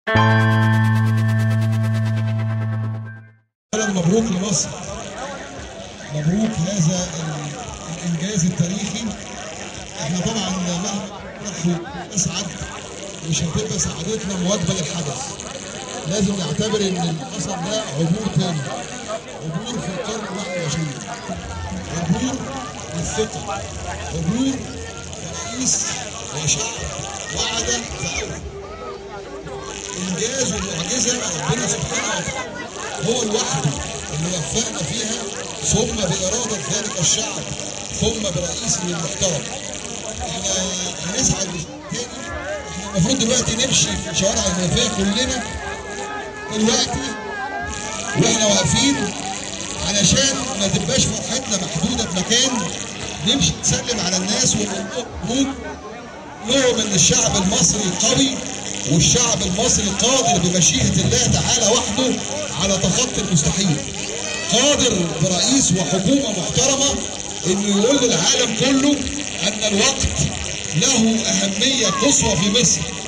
اولا مبروك لمصر مبروك هذا ال- الانجاز التاريخي احنا طبعا مهما نحن نسعد مش هتبقى سعادتنا مواكبه للحدث لازم نعتبر ان اللي حصل ده عبور تاني عبور في القرن ال 21 عبور للثقه عبور رئيس وشعب وعد فأوفى انجاز ومعجزه ربنا سبحانه وتعالى هو لوحده اللي وفقنا فيها ثم باراده ذلك الشعب ثم برئيسه المحترم احنا هنسعد تاني احنا المفروض دلوقتي نمشي في شوارع المنوفيه كلنا دلوقتي واحنا واقفين علشان ما تبقاش فرحتنا محدوده بمكان نمشي نسلم على الناس ونقول لهم ان الشعب المصري قوي والشعب المصري قادر بمشيئة الله تعالى وحده على تخطي المستحيل قادر برئيس وحكومة محترمة انه يقول للعالم كله ان الوقت له اهمية قصوى في مصر